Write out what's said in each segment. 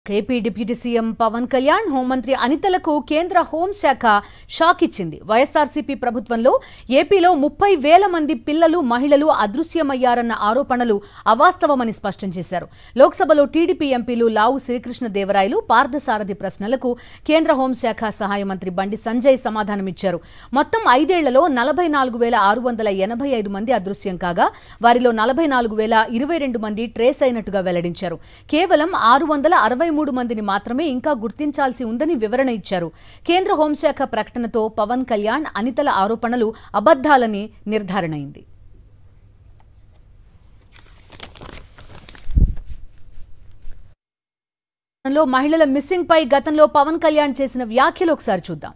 AP deputy CM Pawan Kalyan హోంమంత్రి అనితలకు కేంద్ర హోంశాఖ షాక్ ఇచ్చింది వైఎస్ఆర్సీపీ ప్రభుత్వంలో ఏపీలో ముప్పై వేల మంది పిల్లలు మహిళలు అదృశ్యమయ్యారన్న ఆరోపణలు అవాస్తవమని స్పష్టం చేశారు లోక్సభలో టీడీపీ ఎంపీలు లావు శ్రీకృష్ణ దేవరాయలు పార్థసారథి ప్రశ్నలకు కేంద్ర హోంశాఖ సహాయ మంత్రి బండి సంజయ్ సమాధానమిచ్చారు మొత్తం ఐదేళ్లలో నలభై నాలుగు వేల ఆరు వందల ఎనభై ఐదు మంది అదృశ్యం కాగా వారిలో నలభై నాలుగు వేల ఇరవై రెండు మంది ట్రేస్ అయినట్టుగా వెల్లడించారు కేవలం ఆరు వందల అరవై మూడు మందిని మాత్రమే ఇంకా గుర్తించాల్సి ఉందని వివరణ ఇచ్చారు కేంద్ర హోంశాఖ ప్రకటనతో పవన్ కళ్యాణ్ అనితల ఆరోపణలు అబద్దాలని నిర్ధారణ అయింది లో మహిళల మిస్సింగ్ పై గతంలో పవన్ కళ్యాణ్ చేసిన వ్యాఖ్యలు ఒకసారి చూద్దాం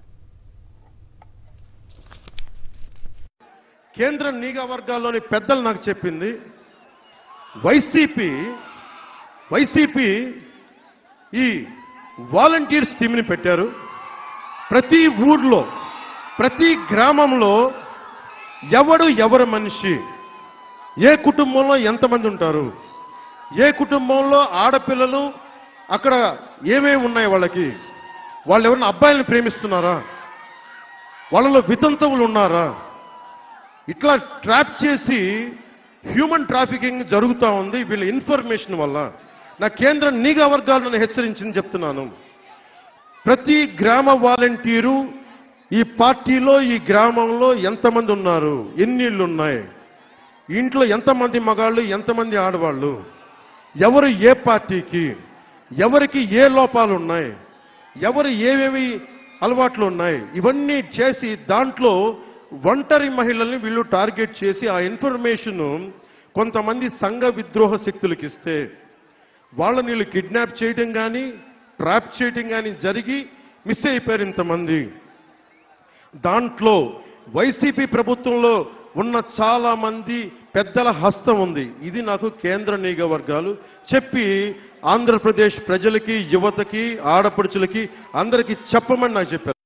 కేంద్ర నిఘా వర్గాల్లోని పెద్దలు నాకు చెప్పింది వైసీపీ వైసీపీ ఈ వాలంటీర్స్ టీంని పెట్టారు ప్రతి ఊర్లో ప్రతి గ్రామంలో ఎవడు ఎవరి మనిషి ఏ కుటుంబంలో ఎంతమంది ఉంటారు ఏ కుటుంబంలో ఆడపిల్లలు అక్కడ ఏమేమి ఉన్నాయి వాళ్ళకి వాళ్ళు ఎవరైనా అబ్బాయిలను ప్రేమిస్తున్నారా వాళ్ళలో వితంతువులు ఉన్నారా ఇట్లా ట్రాప్ చేసి హ్యూమన్ ట్రాఫికింగ్ జరుగుతూ ఉంది వీళ్ళ ఇన్ఫర్మేషన్ వల్ల నా కేంద్ర నిఘా వర్గాలు నన్ను హెచ్చరించింది చెప్తున్నాను ప్రతి గ్రామ వాలంటీరు ఈ పార్టీలో ఈ గ్రామంలో ఎంతమంది ఉన్నారు ఎన్ని ఇళ్ళు ఉన్నాయి ఇంట్లో ఎంతమంది మగాళ్ళు ఎంతమంది ఆడవాళ్ళు ఎవరు ఏ పార్టీకి ఎవరికి ఏ లోపాలు ఉన్నాయి ఎవరు ఏవేవి అలవాట్లు ఉన్నాయి ఇవన్నీ చేసి దాంట్లో ఒంటరి మహిళల్ని వీళ్ళు టార్గెట్ చేసి ఆ ఇన్ఫర్మేషన్ కొంతమంది సంఘ విద్రోహ శక్తులకు ఇస్తే వాళ్ళని వీళ్ళు కిడ్నాప్ చేయడం కానీ ట్రాప్ చేయడం కానీ జరిగి మిస్ అయిపోయారు ఇంతమంది దాంట్లో వైసీపీ ప్రభుత్వంలో ఉన్న చాలా మంది పెద్దల హస్తం ఉంది ఇది నాకు కేంద్ర నిఘా వర్గాలు చెప్పి ఆంధ్రప్రదేశ్ ప్రజలకి యువతకి ఆడపడుచులకి అందరికీ చెప్పమని నాకు చెప్పారు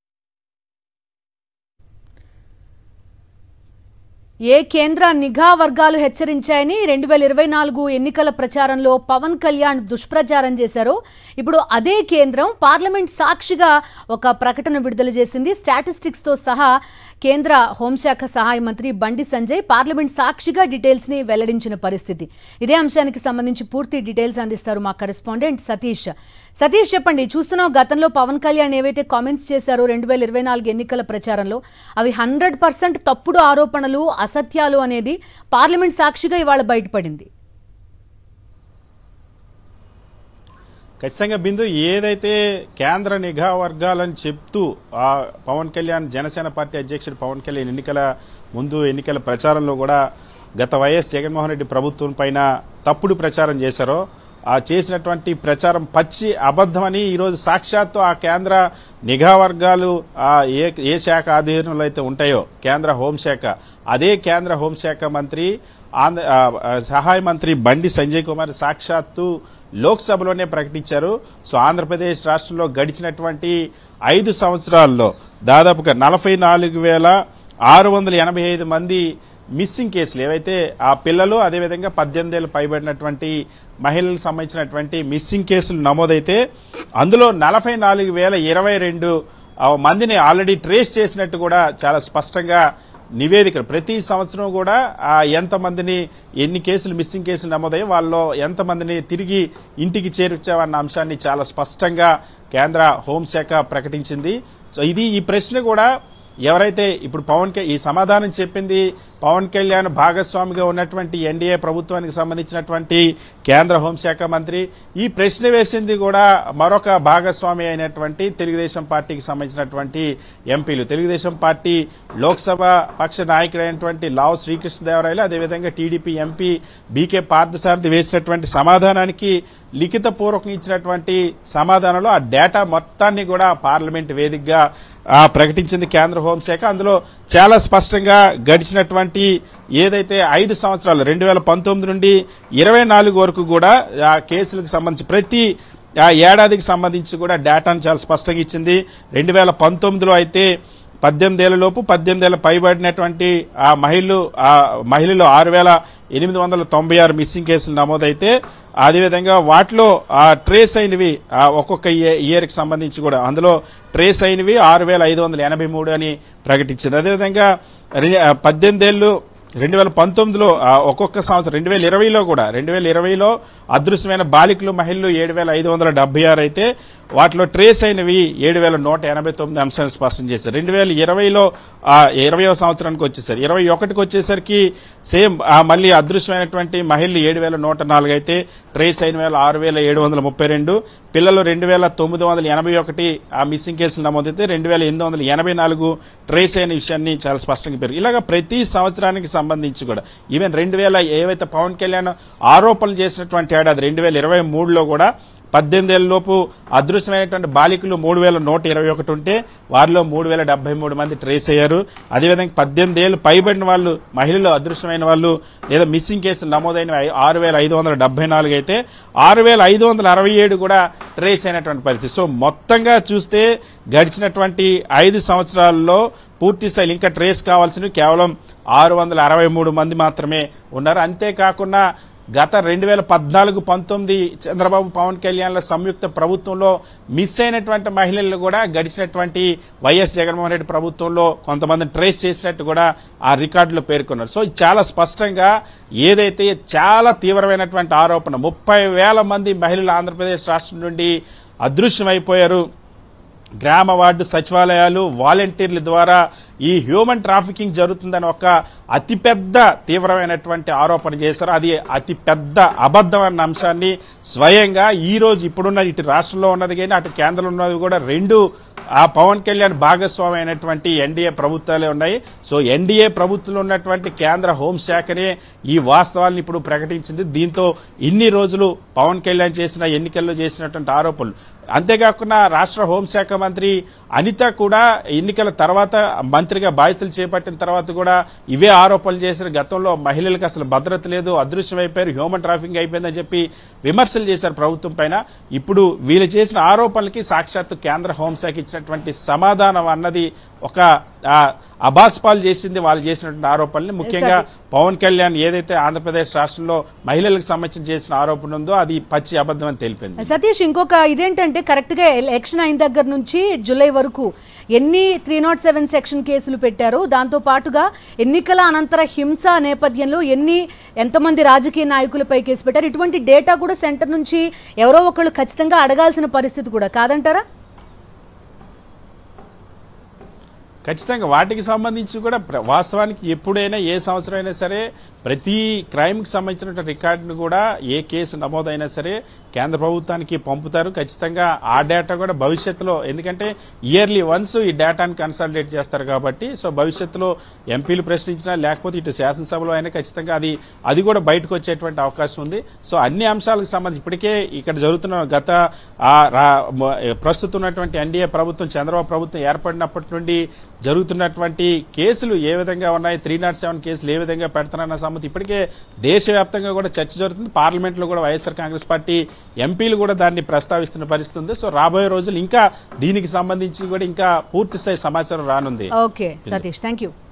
ఏ కేంద్ర నిఘా వర్గాలు హెచ్చరించాయని రెండు వేల ఇరవై నాలుగు ఎన్నికల ప్రచారంలో పవన్ కళ్యాణ్ దుష్ప్రచారం చేశారో ఇప్పుడు అదే కేంద్రం పార్లమెంట్ సాక్షిగా ఒక ప్రకటన విడుదల చేసింది స్టాటిస్టిక్స్ తో సహా కేంద్ర హోంశాఖ సహాయ మంత్రి బండి సంజయ్ పార్లమెంట్ సాక్షిగా డీటెయిల్స్ ని వెల్లడించిన పరిస్థితి ఇదే అంశానికి సంబంధించి పూర్తి డీటెయిల్స్ అందిస్తారు మా కరెస్పాండెంట్ సతీష్ సతీష్ చెప్పండి చూస్తున్నాం గతంలో పవన్ కళ్యాణ్ ఏవైతే కామెంట్స్ చేశారో రెండు వేల ఇరవై నాలుగు ఎన్నికల ప్రచారంలో అవి హండ్రెడ్ పర్సెంట్ తప్పుడు ఆరోపణలు అసత్యాలు అనేది పార్లమెంట్ సాక్షిగా ఇవాళ బయటపడింది ఖచ్చితంగా బిందు ఏదైతే కేంద్ర నిఘా వర్గాలని చెప్తూ ఆ పవన్ కళ్యాణ్ జనసేన పార్టీ అధ్యక్షుడు పవన్ కళ్యాణ్ ఎన్నికల ముందు ఎన్నికల ప్రచారంలో కూడా గత వైఎస్ జగన్మోహన్ రెడ్డి ప్రభుత్వం పైన తప్పుడు ప్రచారం చేశారో ఆ చేసినటువంటి ప్రచారం పచ్చి అబద్ధమని ఈరోజు సాక్షాత్తు ఆ కేంద్ర నిఘా వర్గాలు ఆ ఏ ఏ శాఖ ఆధీనంలో అయితే ఉంటాయో కేంద్ర హోంశాఖ అదే కేంద్ర హోంశాఖ మంత్రి ఆంధ్ర ఆ, ఆ, సహాయ మంత్రి బండి సంజయ్ కుమార్ సాక్షాత్తు లోక్సభలోనే ప్రకటించారు సో ఆంధ్రప్రదేశ్ రాష్ట్రంలో గడిచినటువంటి ఐదు సంవత్సరాల్లో దాదాపుగా నలభై నాలుగు వేల ఆరు వందల ఎనభై ఐదు మంది మిస్సింగ్ కేసులు ఏవైతే ఆ పిల్లలు అదేవిధంగా పద్దెనిమిది ఏళ్ళు పైబడినటువంటి మహిళలకు సంబంధించినటువంటి మిస్సింగ్ కేసులు నమోదైతే అందులో నలభై నాలుగు వేల ఇరవై రెండు మందిని ఆల్రెడీ ట్రేస్ చేసినట్టు కూడా చాలా స్పష్టంగా నివేదికలు ప్రతి సంవత్సరం కూడా ఆ ఎంతమందిని ఎన్ని కేసులు మిస్సింగ్ కేసులు నమోదయ్యి వాళ్ళలో ఎంతమందిని తిరిగి ఇంటికి చేర్చామన్న అంశాన్ని చాలా స్పష్టంగా కేంద్ర హోంశాఖ ప్రకటించింది సో ఇది ఈ ప్రశ్న కూడా ఎవరైతే ఇప్పుడు పవన్ క- ఈ సమాధానం చెప్పింది పవన్ కళ్యాణ్ భాగస్వామిగా ఉన్నటువంటి ఎన్డీఏ ప్రభుత్వానికి సంబంధించినటువంటి కేంద్ర హోంశాఖ మంత్రి ఈ ప్రశ్న వేసింది కూడా మరొక భాగస్వామి అయినటువంటి తెలుగుదేశం పార్టీకి సంబంధించినటువంటి ఎంపీలు తెలుగుదేశం పార్టీ లోక్సభ పక్ష నాయకుడైనటువంటి లావు శ్రీకృష్ణదేవరాయలు అదేవిధంగా టీడీపీ ఎంపీ బీకే పార్థసారథి వేసినటువంటి సమాధానానికి లిఖిత పూర్వకం ఇచ్చినటువంటి సమాధానంలో ఆ డేటా మొత్తాన్ని కూడా పార్లమెంట్ వేదికగా ఆ, ప్రకటించింది కేంద్ర హోంశాఖ అందులో చాలా స్పష్టంగా గడిచినటువంటి ఏదైతే ఐదు సంవత్సరాలు రెండు వేల పంతొమ్మిది నుండి ఇరవై నాలుగు వరకు కూడా ఆ కేసులకు సంబంధించి ప్రతి ఆ ఏడాదికి సంబంధించి కూడా డేటాను చాలా స్పష్టంగా ఇచ్చింది రెండు వేల పంతొమ్మిదిలో అయితే పద్దెనిమిది ఏళ్ల లోపు పద్దెనిమిది ఏళ్ళ పైబడినటువంటి ఆ మహిళలు ఆ మహిళలు ఆరు వేల ఎనిమిది వందల తొంభై ఆరు మిస్సింగ్ కేసులు నమోదైతే అదేవిధంగా వాటిలో ఆ ట్రేస్ అయినవి ఆ ఒక్కొక్క ఇయర్ కి సంబంధించి కూడా అందులో ట్రేస్ అయినవి ఆరు వేల ఐదు వందల ఎనభై మూడు అని ప్రకటించింది అదేవిధంగా రె- ఆ, పద్దెనిమిది ఏళ్ళు రెండు వేల పంతొమ్మిదిలో ఆ, ఒక్కొక్క సంవత్సరం రెండు వేల ఇరవైలో కూడా రెండు వేల ఇరవైలో అదృశ్యమైన బాలికలు మహిళలు ఏడు వేల ఐదు వందల డెబ్బై ఆరు అయితే వాటిలో ట్రేస్ అయినవి ఏడు వేల నూట ఎనభై తొమ్మిది అంశాన్ని స్పష్టం చేశారు రెండు వేల ఇరవైలో ఇరవయో సంవత్సరానికి వచ్చేసరికి ఇరవై ఒకటికి వచ్చేసరికి సేమ్ ఆ, మళ్ళీ అదృశ్యమైనటువంటి మహిళలు ఏడు వేల నూట నాలుగు అయితే ట్రేస్ అయిన వేల ఆరు వేల ఏడు వందల ముప్పై రెండు పిల్లలు రెండు వేల తొమ్మిది వందల ఎనభై ఒకటి ఆ మిస్సింగ్ కేసులు నమోదైతే రెండు వేల ఎనిమిది వందల ఎనభై నాలుగు ట్రేస్ అయిన విషయాన్ని చాలా స్పష్టంగా పెరిగి ఇలాగ ప్రతి సంవత్సరానికి సంబంధించి కూడా ఈవెన్ రెండు వేల ఏవైతే పవన్ కళ్యాణ్ ఆరోపణలు చేసినటువంటి ఏడాది రెండు వేల ఇరవై మూడులో కూడా పద్దెనిమిది ఏళ్ళ లోపు అదృశ్యమైనటువంటి బాలికలు మూడు వేల నూట ఇరవై ఒకటి ఉంటే వారిలో మూడు వేల డెబ్బై మూడు మంది ట్రేస్ అయ్యారు అదేవిధంగా పద్దెనిమిది ఏళ్ళు పైబడిన వాళ్ళు మహిళలు అదృశ్యమైన వాళ్ళు లేదా మిస్సింగ్ కేసులు నమోదైన ఆరు వేల ఐదు వందల డెబ్బై నాలుగు అయితే ఆరు వేల ఐదు వందల అరవై ఏడు కూడా ట్రేస్ అయినటువంటి పరిస్థితి సో మొత్తంగా చూస్తే గడిచినటువంటి ఐదు సంవత్సరాల్లో పూర్తి స్థాయి ఇంకా ట్రేస్ కావాల్సినవి కేవలం ఆరు వందల అరవై మూడు మంది మాత్రమే ఉన్నారు అంతేకాకుండా గత రెండు వేల పద్నాలుగు పంతొమ్మిది చంద్రబాబు పవన్ కళ్యాణ్ల సంయుక్త ప్రభుత్వంలో మిస్ అయినటువంటి మహిళలు కూడా గడిచినటువంటి వైఎస్ జగన్మోహన్ రెడ్డి ప్రభుత్వంలో కొంతమంది ట్రేస్ చేసినట్టు కూడా ఆ రికార్డులో పేర్కొన్నారు సో ఇది చాలా స్పష్టంగా ఏదైతే చాలా తీవ్రమైనటువంటి ఆరోపణ ముప్పై వేల మంది మహిళలు ఆంధ్రప్రదేశ్ రాష్ట్రం నుండి అదృశ్యమైపోయారు గ్రామ వార్డు సచివాలయాలు వాలంటీర్ల ద్వారా ఈ హ్యూమన్ ట్రాఫికింగ్ జరుగుతుందని ఒక అతిపెద్ద తీవ్రమైనటువంటి ఆరోపణ చేశారు అది అతి పెద్ద అబద్ధం అన్న అంశాన్ని స్వయంగా ఈ రోజు ఇప్పుడున్న ఇటు రాష్ట్రంలో ఉన్నది కానీ అటు కేంద్రంలో ఉన్నది కూడా రెండు ఆ పవన్ కళ్యాణ్ భాగస్వామి అయినటువంటి ఎన్డీఏ ప్రభుత్వాలే ఉన్నాయి సో ఎన్డీఏ ప్రభుత్వంలో ఉన్నటువంటి కేంద్ర హోంశాఖనే ఈ వాస్తవాలను ఇప్పుడు ప్రకటించింది దీంతో ఇన్ని రోజులు పవన్ కళ్యాణ్ చేసిన ఎన్నికల్లో చేసినటువంటి ఆరోపణలు అంతేకాకుండా రాష్ట్ర హోంశాఖ మంత్రి అనిత కూడా ఎన్నికల తర్వాత మంత్రిగా బాధ్యతలు చేపట్టిన తర్వాత కూడా ఇవే ఆరోపణలు చేసిన గతంలో మహిళలకు అసలు భద్రత లేదు అదృశ్యమైపోయారు హ్యూమన్ ట్రాఫికింగ్ అయిపోయిందని చెప్పి విమర్శలు చేశారు ప్రభుత్వం పైన ఇప్పుడు వీళ్ళు చేసిన ఆరోపణలకి సాక్షాత్తు కేంద్ర హోంశాఖ ఇచ్చినటువంటి సమాధానం అన్నది ఒక ఆ, అబాస్పాలు చేసింది వాళ్ళు చేసినటువంటి ఆరోపణల్ని ముఖ్యంగా పవన్ కళ్యాణ్ ఏదైతే ఆంధ్రప్రదేశ్ రాష్ట్రంలో మహిళలకు సంబంధించి చేసిన ఆరోపణ ఉందో అది పచ్చి అబద్ధం అని తెలిపింది సతీష్ ఇంకొక ఇదేంటంటే కరెక్ట్ గా ఎలక్షన్ అయిన దగ్గర నుంచి జూలై వరకు ఎన్ని త్రీ నాట్ సెవెన్ సెక్షన్ కేసులు పెట్టారు దాంతో పాటుగా ఎన్నికల అనంతర హింస నేపథ్యంలో ఎన్ని ఎంతమంది రాజకీయ నాయకులపై కేసు పెట్టారు ఇటువంటి డేటా కూడా సెంటర్ నుంచి ఎవరో ఒకళ్ళు ఖచ్చితంగా అడగాల్సిన పరిస్థితి కూడా కాదంటారా ఖచ్చితంగా వాటికి సంబంధించి కూడా ప్ర- వాస్తవానికి ఎప్పుడైనా ఏ సంవత్సరం అయినా సరే ప్రతి క్రైమ్కి సంబంధించిన రికార్డును కూడా ఏ కేసు నమోదైనా సరే కేంద్ర ప్రభుత్వానికి పంపుతారు ఖచ్చితంగా ఆ డేటా కూడా భవిష్యత్తులో ఎందుకంటే ఇయర్లీ వన్స్ ఈ డేటాని కన్సల్టేట్ చేస్తారు కాబట్టి సో భవిష్యత్తులో ఎంపీలు ప్రశ్నించినా లేకపోతే ఇటు శాసనసభలో అయినా ఖచ్చితంగా అది అది కూడా బయటకు వచ్చేటువంటి అవకాశం ఉంది సో అన్ని అంశాలకు సంబంధించి ఇప్పటికే ఇక్కడ జరుగుతున్న గత ఆ రా- మ- ప్రస్తుతం ఉన్నటువంటి ఎన్డీఏ ప్రభుత్వం చంద్రబాబు ప్రభుత్వం ఏర్పడినప్పటి నుండి జరుగుతున్నటువంటి కేసులు ఏ విధంగా ఉన్నాయి త్రీ నాట్ సెవెన్ కేసులు ఏ విధంగా పెడతారన్న సంగతి ఇప్పటికే దేశవ్యాప్తంగా కూడా చర్చ జరుగుతుంది పార్లమెంట్ లో కూడా వైఎస్ఆర్ కాంగ్రెస్ పార్టీ ఎంపీలు కూడా దాన్ని ప్రస్తావిస్తున్న పరిస్థితి ఉంది సో రాబోయే రోజులు ఇంకా దీనికి సంబంధించి కూడా ఇంకా పూర్తి స్థాయి సమాచారం రానుంది ఓకే సతీష్ థ్యాంక్ యూ